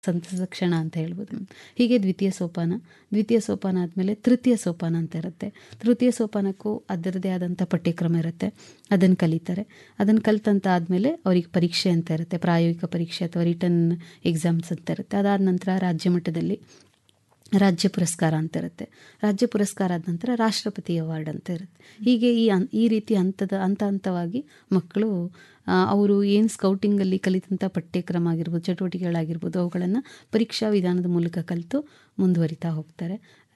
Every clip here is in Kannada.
ಸಂತಸದ ಕ್ಷಣ ಅಂತ ಹೇಳ್ಬೋದು ಹೀಗೆ ದ್ವಿತೀಯ ಸೋಪಾನ ದ್ವಿತೀಯ ಸೋಪಾನ ಆದಮೇಲೆ ತೃತೀಯ ಸೋಪಾನ ಅಂತ ಇರುತ್ತೆ ತೃತೀಯ ಸೋಪಾನಕ್ಕೂ ಅದರದ್ದೇ ಆದಂಥ ಪಠ್ಯಕ್ರಮ ಇರುತ್ತೆ ಅದನ್ನು ಕಲಿತಾರೆ ಅದನ್ನು ಕಲಿತಂತ ಆದಮೇಲೆ ಅವ್ರಿಗೆ ಪರೀಕ್ಷೆ ಅಂತ ಇರುತ್ತೆ ಪ್ರಾಯೋಗಿಕ ಪರೀಕ್ಷೆ ಅಥವಾ ರಿಟರ್ನ್ ಎಕ್ಸಾಮ್ಸ್ ಅಂತ ಇರುತ್ತೆ ಅದಾದ ನಂತರ ರಾಜ್ಯ ಮಟ್ಟದಲ್ಲಿ ರಾಜ್ಯ ಪುರಸ್ಕಾರ ಅಂತ ಇರುತ್ತೆ ರಾಜ್ಯ ಪುರಸ್ಕಾರ ಆದ ನಂತರ ರಾಷ್ಟ್ರಪತಿ ಅವಾರ್ಡ್ ಅಂತ ಇರುತ್ತೆ ಹೀಗೆ ಈ ಅನ್ ಈ ರೀತಿ ಹಂತದ ಹಂತ ಹಂತವಾಗಿ ಮಕ್ಕಳು ಅವರು ಏನು ಸ್ಕೌಟಿಂಗಲ್ಲಿ ಕಲಿತಂಥ ಪಠ್ಯಕ್ರಮ ಆಗಿರ್ಬೋದು ಚಟುವಟಿಕೆಗಳಾಗಿರ್ಬೋದು ಅವುಗಳನ್ನು ಪರೀಕ್ಷಾ ವಿಧಾನದ ಮೂಲಕ ಕಲಿತು ಮುಂದುವರಿತಾ ಹೋಗ್ತಾರೆ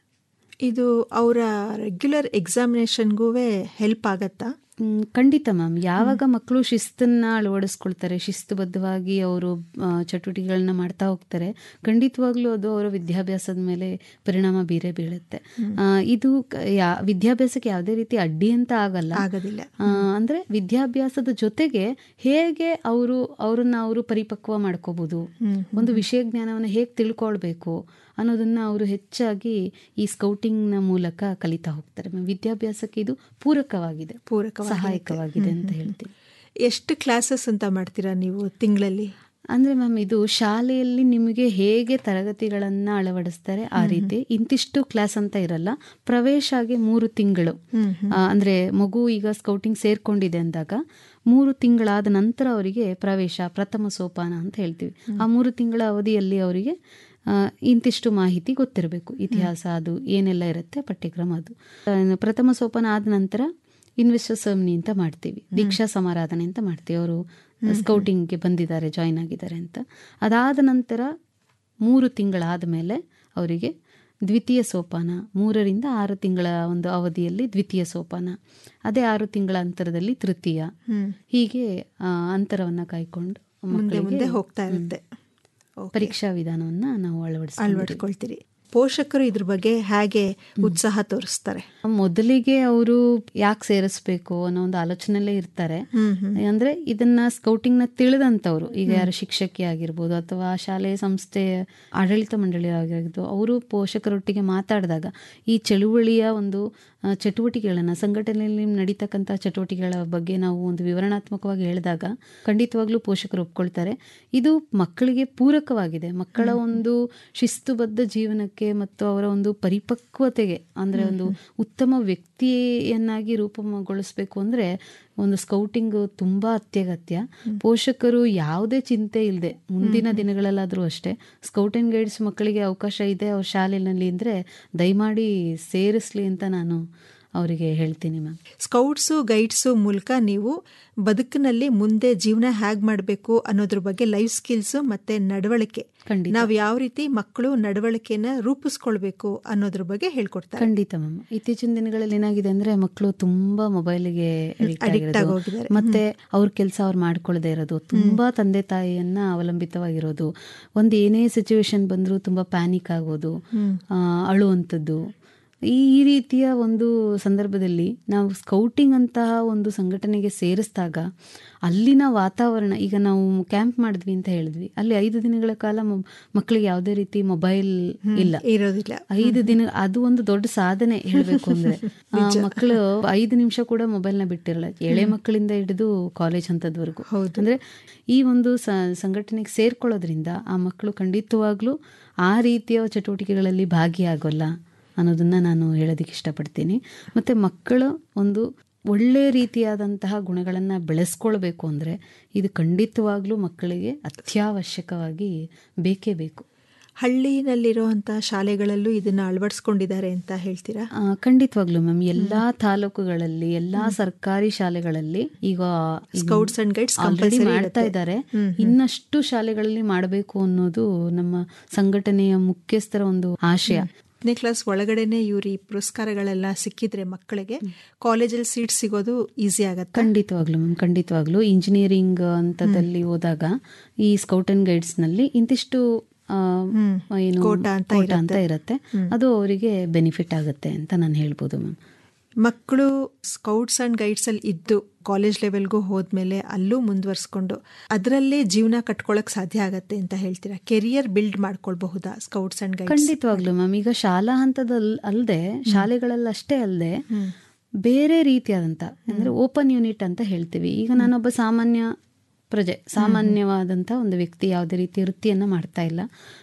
ಇದು ಅವರ ರೆಗ್ಯುಲರ್ ಎಕ್ಸಾಮಿನೇಷನ್ಗೂ ಹೆಲ್ಪ್ ಆಗತ್ತಾ ಮ್, ಖಂಡಿತ ಮ್ಯಾಮ್ ಯಾವಾಗ ಮಕ್ಕಳು ಶಿಸ್ತನ್ನ ಅಳವಡಿಸ್ಕೊಳ್ತಾರೆ ಶಿಸ್ತುಬದ್ಧವಾಗಿ ಅವರು ಚಟುವಟಿಕೆಗಳನ್ನ ಮಾಡ್ತಾ ಹೋಗ್ತಾರೆ ಖಂಡಿತವಾಗ್ಲೂ ಅದು ಅವರ ವಿದ್ಯಾಭ್ಯಾಸದ ಮೇಲೆ ಪರಿಣಾಮ ಬೀರೇ ಬೀಳುತ್ತೆ ಆ, ಇದು ಕ- ಯಾ ವಿದ್ಯಾಭ್ಯಾಸಕ್ಕೆ ಯಾವುದೇ ರೀತಿ ಅಡ್ಡಿ ಅಂತ ಆಗಲ್ಲ ಆಗೋದಿಲ್ಲ ಆ, ಅಂದ್ರೆ ವಿದ್ಯಾಭ್ಯಾಸದ ಜೊತೆಗೆ ಹೇಗೆ ಅವರು ಅವ್ರನ್ನ ಅವರು ಪರಿಪಕ್ವ ಮಾಡ್ಕೋಬಹುದು ಒಂದು ವಿಷಯ ಜ್ಞಾನವನ್ನು ಹೇಗೆ ತಿಳ್ಕೊಳ್ಬೇಕು ಅನ್ನೋದನ್ನ ಅವರು ಹೆಚ್ಚಾಗಿ ಈ ಸ್ಕೌಟಿಂಗ್ನ ಮೂಲಕ ಕಲಿತಾ ಹೋಗ್ತಾರೆ ಮ್ಯಾಮ್. ವಿದ್ಯಾಭ್ಯಾಸಕ್ಕೆ ಇದು ಪೂರಕವಾಗಿದೆ ಪೂರಕವಾಗಿ ಸಹಾಯಕವಾಗಿದೆ ಅಂತ ಹೇಳ್ತೀನಿ ಎಷ್ಟು ಕ್ಲಾಸಸ್ ಅಂತ ಮಾಡ್ತೀರಾ ನೀವು ತಿಂಗಳಲ್ಲಿ ಅಂದ್ರೆ ಮ್ಯಾಮ್ ಇದು ಶಾಲೆಯಲ್ಲಿ ನಿಮಗೆ ಹೇಗೆ ತರಗತಿಗಳನ್ನ ಅಳವಡಿಸ್ತಾರೆ ಆ ರೀತಿ ಇಂತಿಷ್ಟು ಕ್ಲಾಸ್ ಅಂತ ಇರಲ್ಲ ಪ್ರವೇಶ ಆಗಿ ಮೂರು ತಿಂಗಳು ಆ, ಅಂದ್ರೆ ಮಗು ಈಗ ಸ್ಕೌಟಿಂಗ್ ಸೇರ್ಕೊಂಡಿದೆ ಅಂದಾಗ ಮೂರು ತಿಂಗಳಾದ ನಂತರ ಅವರಿಗೆ ಪ್ರವೇಶ ಪ್ರಥಮ ಸೋಪಾನ ಅಂತ ಹೇಳ್ತೀವಿ ಆ ಮೂರು ತಿಂಗಳ ಅವಧಿಯಲ್ಲಿ ಅವರಿಗೆ ಆ, ಇಂತಿಷ್ಟು ಮಾಹಿತಿ ಗೊತ್ತಿರಬೇಕು ಇತಿಹಾಸ ಅದು ಏನೆಲ್ಲ ಇರುತ್ತೆ ಪಠ್ಯಕ್ರಮ ಅದು ಆ, ಪ್ರಥಮ ಸೋಪಾನ ಆದ ನಂತರ ಇನ್ವೆಸ್ಟರ್ ಸರ್ಮ್ನಿ ಅಂತ ಮಾಡ್ತೀವಿ ದೀಕ್ಷಾ ಸಮಾರಾಧನೆ ಅಂತ ಮಾಡ್ತೀವಿ ಅವರು ಸ್ಕೌಟಿಂಗ್ಗೆ ಬಂದಿದ್ದಾರೆ ಜಾಯಿನ್ ಆಗಿದ್ದಾರೆ ಅಂತ ಅದಾದ ನಂತರ ಮೂರು ತಿಂಗಳಾದ ಮೇಲೆ ಅವರಿಗೆ ದ್ವಿತೀಯ ಸೋಪಾನ ಮೂರರಿಂದ ಆರು ತಿಂಗಳ ಒಂದು ಅವಧಿಯಲ್ಲಿ ದ್ವಿತೀಯ ಸೋಪಾನ ಅದೇ ಆರು ತಿಂಗಳ ಅಂತರದಲ್ಲಿ ತೃತೀಯ ಹೀಗೆ ಆ, ಅಂತರವನ್ನ ಕಾಯ್ಕೊಂಡು ಮುಂದೆ ಮಕ್ಕಳಿಗೆ ಮುಂದೆ ಹೋಗ್ತಾ ಇರುತ್ತೆ ಪರೀಕ್ಷಾ ವಿಧಾನವನ್ನ ನಾವು ಅಳವಡಿಸ್ತೀವಿ ಅಳವಡಿಸ್ಕೊಳ್ತೀರಿ ಪೋಷಕರು ಇದ್ರ ಬಗ್ಗೆ ಹೇಗೆ ಉತ್ಸಾಹ ತೋರಿಸ್ತಾರೆ ಮೊದಲಿಗೆ ಅವರು ಯಾಕೆ ಸೇರಿಸ್ಬೇಕು ಅನ್ನೋ ಒಂದು ಆಲೋಚನೆಯಲ್ಲೇ ಇರ್ತಾರೆ ಅಂದ್ರೆ ಇದನ್ನ ಸ್ಕೌಟಿಂಗ್ ನ ತಿಳಿದಂತವ್ರು ಈಗ ಯಾರು ಶಿಕ್ಷಕಿ ಆಗಿರ್ಬೋದು ಅಥವಾ ಶಾಲೆಯ ಸಂಸ್ಥೆ ಆಡಳಿತ ಮಂಡಳಿ ಆಗಿರ್ಬೋದು ಅವರು ಪೋಷಕರೊಟ್ಟಿಗೆ ಮಾತಾಡಿದಾಗ ಈ ಚಳುವಳಿಯ ಒಂದು ಆ, ಚಟುವಟಿಕೆಗಳನ್ನ ಸಂಘಟನೆಯಲ್ಲಿ ನಡೀತಕ್ಕಂಥ ಚಟುವಟಿಕೆಗಳ ಬಗ್ಗೆ ನಾವು ಒಂದು ವಿವರಣಾತ್ಮಕವಾಗಿ ಹೇಳಿದಾಗ ಖಂಡಿತವಾಗ್ಲೂ ಪೋಷಕರು ಒಪ್ಕೊಳ್ತಾರೆ ಇದು ಮಕ್ಕಳಿಗೆ ಪೂರಕವಾಗಿದೆ ಮಕ್ಕಳ ಒಂದು ಶಿಸ್ತುಬದ್ಧ ಜೀವನಕ್ಕೆ ಮತ್ತು ಅವರ ಒಂದು ಪರಿಪಕ್ವತೆಗೆ ಅಂದ್ರೆ ಒಂದು ಉತ್ತಮ ವ್ಯಕ್ತಿಯನ್ನಾಗಿ ರೂಪಗೊಳಿಸ್ಬೇಕು ಅಂದ್ರೆ ಒಂದು ಸ್ಕೌಟಿಂಗ್ ತುಂಬಾ ಅತ್ಯಗತ್ಯ ಪೋಷಕರು ಯಾವುದೇ ಚಿಂತೆ ಇಲ್ಲದೆ ಮುಂದಿನ ದಿನಗಳಲ್ಲಾದರೂ ಅಷ್ಟೇ ಸ್ಕೌಟ್ ಅಂಡ್ ಗೈಡ್ಸ್ ಮಕ್ಕಳಿಗೆ ಅವಕಾಶ ಇದೆ ಅವ್ರ ಶಾಲೆಯಲ್ಲಿ ಅಂದ್ರೆ ದಯಮಾಡಿ ಸೇರಿಸ್ಲಿ ಅಂತ ನಾನು ಅವರಿಗೆ ಹೇಳ್ತೀನಿ ಮ್ಯಾಮ್ ಸ್ಕೌಟ್ಸು ಗೈಡ್ಸು ಮೂಲಕ ನೀವು ಬದುಕಿನಲ್ಲಿ ಮುಂದೆ ಜೀವನ ಹೇಗ್ ಮಾಡಬೇಕು ಅನ್ನೋದ್ರ ಬಗ್ಗೆ ಲೈಫ್ ಸ್ಕಿಲ್ಸ್ ಮತ್ತೆ ನಡವಳಿಕೆ ಖಂಡಿತ. ನಾವು ಯಾವ ರೀತಿ ಮಕ್ಕಳು ನಡವಳಿಕೆನ ರೂಪಿಸ್ಕೊಳ್ಬೇಕು ಅನ್ನೋದ್ರ ಬಗ್ಗೆ ಹೇಳ್ಕೊಡ್ತಾರೆ ಖಂಡಿತ ಮ್ಯಾಮ್ ಇತ್ತೀಚಿನ ದಿನಗಳಲ್ಲಿ ಏನಾಗಿದೆ ಅಂದ್ರೆ ಮಕ್ಕಳು ತುಂಬಾ ಮೊಬೈಲಿಗೆ addict ಆಗೋಗಿದ್ದಾರೆ. ಮತ್ತೆ ಅವ್ರ ಕೆಲಸ ಅವ್ರು ಮಾಡ್ಕೊಳ್ಳದೆ ಇರೋದು ತುಂಬಾ ತಂದೆ ತಾಯಿಯನ್ನ ಅವಲಂಬಿತವಾಗಿರೋದು ಒಂದ್ ಏನೇ ಸಿಚುವೇಶನ್ ಬಂದ್ರು ತುಂಬಾ ಪ್ಯಾನಿಕ್ ಆಗೋದು ಆ, ಅಳುವಂಥದ್ದು ಈ ಈ ರೀತಿಯ ಒಂದು ಸಂದರ್ಭದಲ್ಲಿ ನಾವು ಸ್ಕೌಟಿಂಗ್ ಅಂತಹ ಒಂದು ಸಂಘಟನೆಗೆ ಸೇರಿಸಿದಾಗ ಅಲ್ಲಿನ ವಾತಾವರಣ ಈಗ ನಾವು ಕ್ಯಾಂಪ್ ಮಾಡಿದ್ವಿ ಅಂತ ಹೇಳಿದ್ವಿ ಅಲ್ಲಿ ಐದು ದಿನಗಳ ಕಾಲ ಮ- ಮಕ್ಕಳಿಗೆ ಯಾವುದೇ ರೀತಿ ಮೊಬೈಲ್ ಇಲ್ಲ ಇರೋದಿಲ್ಲ ಐದು ದಿನ ಅದು ಒಂದು ದೊಡ್ಡ ಸಾಧನೆ ಹೇಳ್ಬೇಕು ಅಂದ್ರೆ ಆ, ಮಕ್ಕಳು ಐದು ನಿಮಿಷ ಕೂಡ ಮೊಬೈಲ್ ನ ಬಿಟ್ಟಿರಲ್ಲ ಎಳೆ ಮಕ್ಕಳಿಂದ ಹಿಡಿದು ಕಾಲೇಜ್ ಹಂತದವರೆಗೂ ಅಂದ್ರೆ ಈ ಒಂದು ಸ- ಸಂಘಟನೆಗೆ ಸೇರ್ಕೊಳ್ಳೋದ್ರಿಂದ ಆ ಮಕ್ಕಳು ಖಂಡಿತವಾಗ್ಲೂ ಆ ರೀತಿಯ ಚಟುವಟಿಕೆಗಳಲ್ಲಿ ಭಾಗಿಯಾಗೋಲ್ಲ ಅನ್ನೋದನ್ನ ನಾನು ಹೇಳೋದಕ್ಕೆ ಇಷ್ಟಪಡ್ತೀನಿ ಮತ್ತೆ ಮಕ್ಕಳು ಒಂದು ಒಳ್ಳೆ ರೀತಿಯಾದಂತಹ ಗುಣಗಳನ್ನ ಬೆಳೆಸ್ಕೊಳ್ಬೇಕು ಅಂದ್ರೆ ಇದು ಖಂಡಿತವಾಗ್ಲೂ ಮಕ್ಕಳಿಗೆ ಅತ್ಯವಶ್ಯಕವಾಗಿ ಬೇಕೇ ಬೇಕು ಹಳ್ಳಿನಲ್ಲಿರುವಂತ ಶಾಲೆಗಳಲ್ಲೂ ಇದನ್ನ ಅಳವಡಿಸ್ಕೊಂಡಿದ್ದಾರೆ ಅಂತ ಹೇಳ್ತೀರಾ ಆ, ಖಂಡಿತವಾಗ್ಲೂ ಮ್ಯಾಮ್ ಎಲ್ಲಾ ತಾಲೂಕುಗಳಲ್ಲಿ ಎಲ್ಲಾ ಸರ್ಕಾರಿ ಶಾಲೆಗಳಲ್ಲಿ ಈಗ Scouts and Guides already compulsory ಮಾಡ್ತಾ ಇರುತ್ತೆ. ಇದ್ದಾರೆ ಇನ್ನಷ್ಟು ಶಾಲೆಗಳಲ್ಲಿ ಮಾಡಬೇಕು ಅನ್ನೋದು ನಮ್ಮ ಸಂಘಟನೆಯ ಮುಖ್ಯಸ್ಥರ ಒಂದು ಆಶಯ ಹತ್ತನೇ ಕ್ಲಾಸ್ ಒಳಗಡೆನೆ ಇವ್ರು ಈ ಪುರಸ್ಕಾರಗಳೆಲ್ಲ ಸಿಕ್ಕಿದ್ರೆ ಮಕ್ಕಳಿಗೆ ಕಾಲೇಜಲ್ಲಿ ಸೀಟ್ ಸಿಗೋದು ಈಸಿ ಆಗತ್ತೆ ಖಂಡಿತವಾಗ್ಲು ಮ್ಯಾಮ್ ಖಂಡಿತವಾಗ್ಲು ಇಂಜಿನಿಯರಿಂಗ್ ಹಂತದಲ್ಲಿ ಹೋದಾಗ ಈ ಸ್ಕೌಟ್ ಅಂಡ್ ಗೈಡ್ಸ್ ನಲ್ಲಿ ಇಂತಿಷ್ಟು ಆ, ಏನು ಕೋಟಾ ಅಂತ ಕೋಟಾ ಅಂತ ಇರುತ್ತೆ ಅದು ಅವರಿಗೆ ಬೆನಿಫಿಟ್ ಆಗುತ್ತೆ ಅಂತ ನಾನು ಹೇಳ್ಬೋದು ಮ್ಯಾಮ್ ಮಕ್ಕಳು ಸ್ಕೌಟ್ಸ್ ಅಂಡ್ ಗೈಡ್ಸ್ ಅಲ್ಲಿ ಇದ್ದು ಕಾಲೇಜ್ ಲೆವೆಲ್ಗೂ ಹೋದ್ಮೇಲೆ ಅಲ್ಲೂ ಮುಂದುವರ್ಸ್ಕೊಂಡು ಅದರಲ್ಲೇ ಜೀವನ ಕಟ್ಕೊಳಕ್ ಸಾಧ್ಯ ಆಗತ್ತೆ ಅಂತ ಹೇಳ್ತೀರಾ ಕೆರಿಯರ್ ಬಿಲ್ಡ್ ಮಾಡ್ಕೊಳ್ಬಹುದಾ ಸ್ಕೌಟ್ಸ್ ಅಂಡ್ ಗೈಡ್ಸ್ ಖಂಡಿತವಾಗ್ಲು ಮ್ಯಾಮ್ ಈಗ ಶಾಲಾ ಹಂತದಲ್ಲಿ ಅಲ್ಲದೆ ಶಾಲೆಗಳಲ್ಲಿ ಅಷ್ಟೇ ಅಲ್ಲದೆ ಬೇರೆ ರೀತಿಯಾದಂತ ಅಂದ್ರೆ ಓಪನ್ ಯೂನಿಟ್ ಅಂತ ಹೇಳ್ತೀವಿ ಈಗ ನಾನೊಬ್ಬ ಸಾಮಾನ್ಯ ಪ್ರಜೆ ಸಾಮಾನ್ಯವಾದಂತ ಒಂದು ವ್ಯಕ್ತಿ ಯಾವುದೇ ರೀತಿ ವೃತ್ತಿಯನ್ನ ಮಾಡ್ತಾ ಇಲ್ಲ